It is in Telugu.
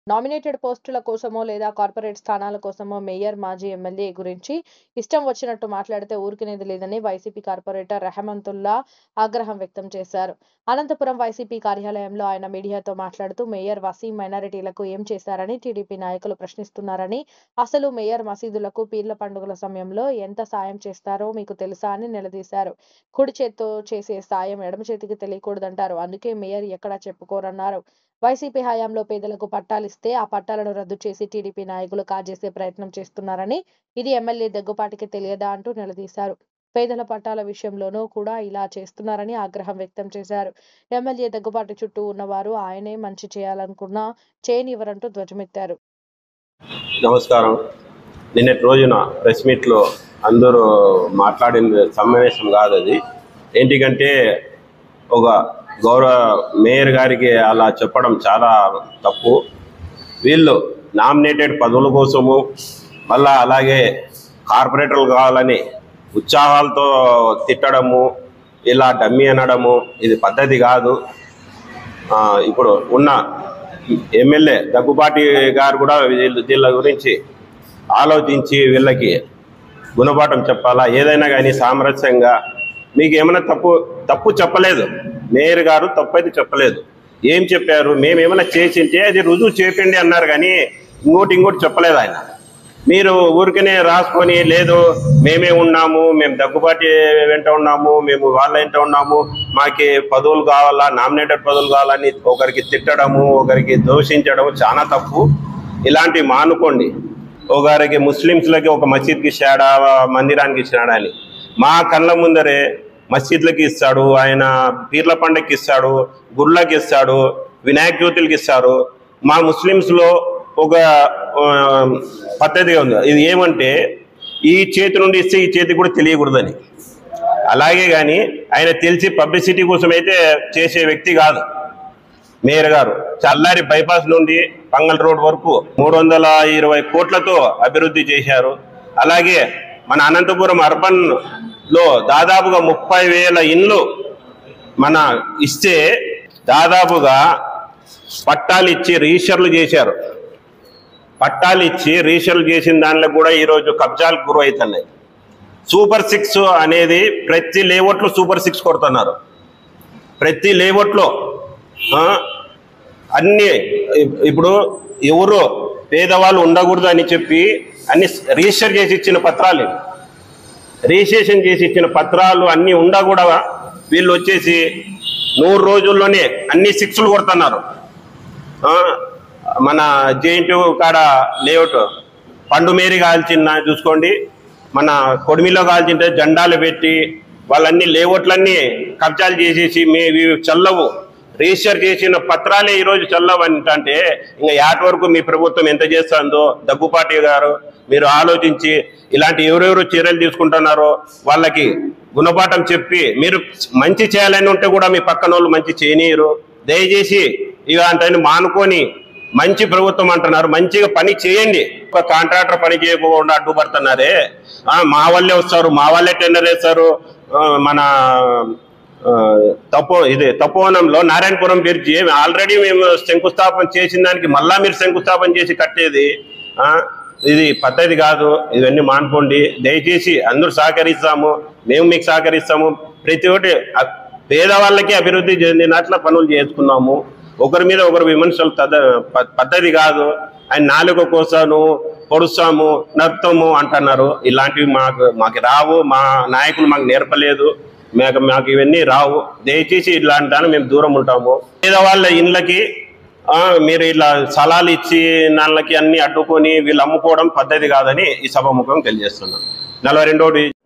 నామినేటెడ్ పోస్టుల కోసమో లేదా కార్పొరేట్ స్థానాల కోసమో మేయర్ మాజీ ఎమ్మెల్యే గురించి ఇష్టం వచ్చినట్టు మాట్లాడితే ఊరుకునేది లేదని వైసీపీ కార్పొరేటర్ రెహమంతుల్లా ఆగ్రహం వ్యక్తం చేశారు అనంతపురం వైసీపీ కార్యాలయంలో ఆయన మీడియాతో మాట్లాడుతూ మేయర్ వసీం మైనారిటీలకు ఏం చేశారని టీడీపీ నాయకులు ప్రశ్నిస్తున్నారని అసలు మేయర్ మసీదులకు పీర్ల పండుగల సమయంలో ఎంత సాయం చేస్తారో మీకు తెలుసా అని నిలదీశారు కుడి చేత్తో చేసే సాయం ఎడమ చేతికి తెలియకూడదంటారు అందుకే మేయర్ ఎక్కడా చెప్పుకోరన్నారు వైసీపీ హయాంలో పేదలకు పట్టాలిస్తే ఆ పట్టాలను రద్దు చేసి టీడీపీ నాయకులు కాజేసే ప్రయత్నం చేస్తున్నారని ఇది ఎమ్మెల్యే దగ్గుపాటికి తెలియదా అంటూ నిలదీశారు పేదల పట్టాల విషయంలోనూ కూడా ఇలా చేస్తున్నారని ఆగ్రహం వ్యక్తం చేశారు ఎమ్మెల్యే దగ్గుబాటి చుట్టూ ఉన్నవారు ఆయనే మంచి చేయాలనుకున్నా చేయనివ్వరంటూ ధ్వజమెత్తారు నమస్కారం నిన్నటి రోజున ప్రెస్ మీట్లో అందరూ మాట్లాడిన సమావేశం కాదు అది ఏంటికంటే ఒక గౌరవ మేయర్ గారికి అలా చెప్పడం చాలా తప్పు వీళ్ళు నామినేటెడ్ పదవుల కోసము మళ్ళా అలాగే కార్పొరేటర్లు కావాలని ఉత్సాహాలతో తిట్టడము ఇలా డమ్మి అనడము ఇది పద్ధతి కాదు ఆ, ఇప్పుడు ఉన్న ఎమ్మెల్యే దగ్గుబాటి గారు కూడా వీళ్ళ వీళ్ళ గురించి ఆలోచించి వీళ్ళకి గుణపాఠం చెప్పాలా ఏదైనా కానీ సామరస్యంగా మీకు ఏమైనా తప్పు తప్పు చెప్పలేదు మేయర్ గారు తప్పు అయితే చెప్పలేదు ఏం చెప్పారు మేము ఏమైనా చేసింటే అది రుజువు చేపండి అన్నారు కానీ ఇంకోటి ఇంకోటి చెప్పలేదు ఆయన మీరు ఊరికనే రాసుకొని లేదు మేమే ఉన్నాము మేము దగ్గుబాటి వెంట ఉన్నాము మేము వాళ్ళ వెంట ఉన్నాము మాకి పదవులు కావాలా నామినేటెడ్ పదవులు కావాలని ఒకరికి తిట్టడము ఒకరికి దూషించడం చాలా తప్పు ఇలాంటివి మానుకోండి ఒకరికి ముస్లిమ్స్లకి ఒక మసీద్కి ఇచ్చాడా మందిరానికి ఇచ్చినాడా అని మా కళ్ళ ముందరే మసీద్లకి ఇస్తాడు ఆయన పీర్ల పండగకి ఇస్తాడు గుళ్ళకి ఇస్తాడు వినాయక జ్యోతులకి ఇస్తారు మా ముస్లిమ్స్లో ఒక ఆ, పద్ధతిగా ఉంది ఇది ఏమంటే ఈ చేతి నుండి ఇస్తే ఈ చేతి కూడా తెలియకూడదని అలాగే కానీ ఆయన తెలిసి పబ్లిసిటీ కోసం అయితే చేసే వ్యక్తి కాదు మేయర్ గారు చల్లారి బైపాస్ నుండి పంగల్ రోడ్ వరకు మూడు వందల ఇరవై కోట్లతో అభివృద్ధి చేశారు అలాగే మన అనంతపురం అర్బన్ లో దాదాపుగా ముప్పై వేల ఇండ్లు మన ఇస్తే దాదాపుగా పట్టాలు ఇచ్చి రిజిస్టర్లు చేశారు పట్టాలు ఇచ్చి రిజిస్టర్లు చేసిన దానిలో కూడా ఈరోజు కబ్జాలకు గురి అవుతున్నాయి సూపర్ సిక్స్ అనేది ప్రతి లేఅవుట్లో సూపర్ సిక్స్ కొడుతున్నారు ప్రతి లేఅవుట్లో ఆ, అన్ని ఇప్- ఇప్పుడు ఎవరు పేదవాళ్ళు ఉండకూడదు అని చెప్పి అన్ని రిజిస్టర్ చేసి ఇచ్చిన పత్రాలు ఇవి. రిజిస్ట్రేషన్ చేసి ఇచ్చిన పత్రాలు అన్నీ ఉండా కూడా వీళ్ళు వచ్చేసి నూరు రోజుల్లోనే అన్ని సిక్స్లు కొడుతున్నారు ఆ, మన జేఎన్టీ కాడ లేఅవుట్ పండు మేరీ కాల్చిన చూసుకోండి మన కొడిమిలో కాల్చింటే జెండాలు పెట్టి వాళ్ళన్ని లేఅవుట్లన్నీ కబ్జాలు చేసేసి మే ఇవి చల్లవు రిజిస్టర్ చేసిన పత్రాలే ఈరోజు చల్లవు అంటే ఇంకా యాట్ వరకు మీ ప్రభుత్వం ఎంత చేస్తుందో దగ్గుపాటి గారు మీరు ఆలోచించి ఇలాంటి ఎవరెవరు చర్యలు తీసుకుంటున్నారో వాళ్ళకి గుణపాఠం చెప్పి మీరు మంచి చేయాలని ఉంటే కూడా మీ పక్కన వాళ్ళు మంచి చేయనీయరు దయచేసి ఇలాంటివన్నీ మానుకొని మంచి ప్రభుత్వం అంటున్నారు మంచిగా పని చేయండి ఒక కాంట్రాక్టర్ పని చేయకుండా అడ్డుపడుతున్నారే ఆ, మా వాళ్ళే వస్తారు మా వాళ్ళే టెండర్ వేస్తారు ఆ, మన ఆ, తపో ఇది తపోవనంలో నారాయణపురం బ్రిడ్జి ఆల్రెడీ మేము శంకుస్థాపన చేసిన దానికి మళ్ళా మీరు శంకుస్థాపన చేసి కట్టేది ఆ, ఇది పద్ధతి కాదు ఇవన్నీ మానుకోండి దయచేసి అందరూ సహకరిస్తాము మేము మీకు సహకరిస్తాము ప్రతి ఒక్కటి అ- పేదవాళ్ళకి అభివృద్ధి చెందినట్ల పనులు చేసుకున్నాము ఒకరి మీద ఒకరు విమర్శలు తద ప- పద్ధతి కాదు ఆయన నాలుక కోసాను పొడుస్తాము నరుతాము అంటున్నారు ఇలాంటివి మాకు మాకు రావు మా నాయకులు మాకు నేర్పలేదు మాకు మాకు ఇవన్నీ రావు దయచేసి ఇలాంటి దాన్ని మేము దూరం ఉంటాము పేదవాళ్ళ ఇండ్లకి ఆ, మీరు ఇలా స్థలాలు ఇచ్చి నాళ్ళకి అన్ని అడ్డుకొని వీళ్ళు అమ్ముకోవడం పద్ధతి కాదని ఈ సభాముఖం తెలియజేస్తున్నాను నలభై రెండోది